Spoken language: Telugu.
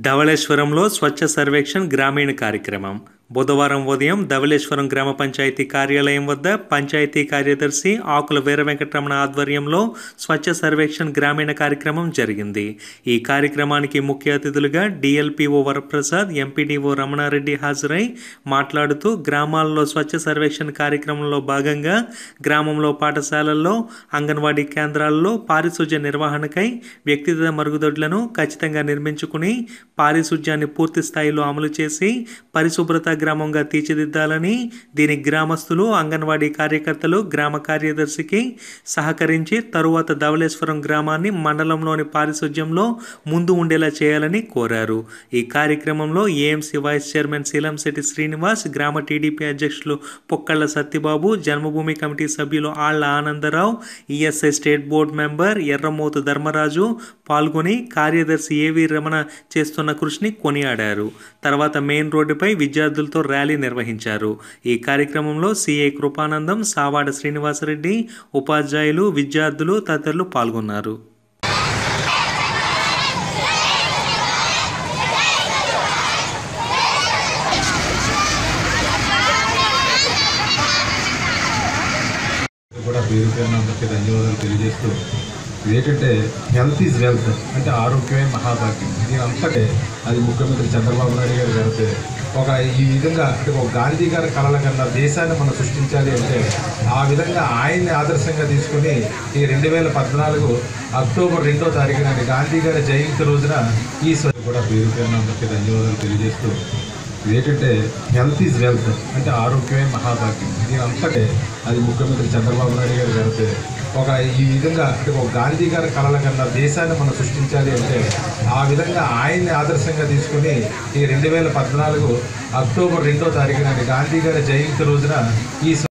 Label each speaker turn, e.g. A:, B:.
A: ధవళేశ్వరంలో స్వచ్ఛ సర్వేక్షణ్ గ్రామీణ కార్యక్రమం బుధవారం ఉదయం ధవళేశ్వరం గ్రామ పంచాయతీ కార్యాలయం వద్ద పంచాయతీ కార్యదర్శి ఆకుల వీర వెంకటరమణ ఆధ్వర్యంలో స్వచ్ఛ సర్వేక్షణ్ గ్రామీణ కార్యక్రమం జరిగింది ఈ కార్యక్రమానికి ముఖ్య అతిథులుగా డిఎల్పిఓ వరప్రసాద్ ఎంపీడీఓ రమణారెడ్డి హాజరై మాట్లాడుతూ గ్రామాల్లో స్వచ్ఛ సర్వేక్షణ్ కార్యక్రమంలో భాగంగా గ్రామంలో పాఠశాలల్లో అంగన్వాడీ కేంద్రాల్లో పారిశుధ్య నిర్వహణకై వ్యక్తిగత మరుగుదొడ్లను ఖచ్చితంగా నిర్మించుకుని పారిశుధ్యాన్ని పూర్తి స్థాయిలో అమలు చేసి పరిశుభ్రత గ్రామంగా తీర్చిదిద్దాలని దీని గ్రామస్తులు అంగన్వాడీ కార్యకర్తలు గ్రామ కార్యదర్శికి సహకరించి తరువాత ధవళేశ్వరం గ్రామాన్ని మండలంలోని పారిశుధ్యంలో ముందు ఉండేలా చేయాలని కోరారు ఈ కార్యక్రమంలో AMC vice chairman Seelamsetti Srinivas గ్రామ టీడీపీ అధ్యక్షులు పొక్కళ్ల సత్యబాబు జన్మభూమి కమిటీ సభ్యులు Alla Anandarao ESI state board member Erramothu Dharmaraju పాల్గొని కార్యదర్శి ఏవి రమణ చేస్తున్న కృషిని కొనియాడారు తర్వాత మెయిన్ రోడ్డుపై విద్యార్థులతో ర్యాలీ నిర్వహించారు ఈ కార్యక్రమంలో సిఐ కృపానందం సావాడ శ్రీనివాసరెడ్డి ఉపాధ్యాయులు విద్యార్థులు తదితరులు పాల్గొన్నారు
B: కూడా పేరు పేరున అందరికీ ధన్యవాదాలు తెలియజేస్తూ ఇదేంటంటే హెల్త్ ఈజ్ వెల్త్ అంటే ఆరోగ్యమే మహాభాగ్యం దీని అంతటే అది ముఖ్యమంత్రి చంద్రబాబు నాయుడు గారు జరిగితే ఒక ఈ విధంగా అంటే ఒక గాంధీ గారి కళల కన్నా దేశాన్ని మనం సృష్టించాలి అంటే ఆ విధంగా ఆయన్ని ఆదర్శంగా తీసుకుని ఈ రెండు వేల పద్నాలుగు అక్టోబర్ రెండో తారీఖున గాంధీ గారి జయంతి రోజున ఈ స్వ- కూడా పేరు పేరున అందరికీ ధన్యవాదాలు తెలియజేస్తూ ఇదేంటంటే హెల్త్ ఈజ్ వెల్త్ అంటే ఆరోగ్యమే మహాభాగ్యం దీని అంతటే అది ముఖ్యమంత్రి చంద్రబాబు నాయుడు గారు జరిగితే ఒక ఈ విధంగా అంటే ఒక గాంధీ గారి కళల కన్నా దేశాన్ని మనం సృష్టించాలి అంటే ఆ విధంగా ఆయన్ని ఆదర్శంగా తీసుకుని ఈ రెండు వేల పద్నాలుగు అక్టోబర్ రెండో తారీఖున గాంధీ గారి జయంతి రోజున ఈ స్వ-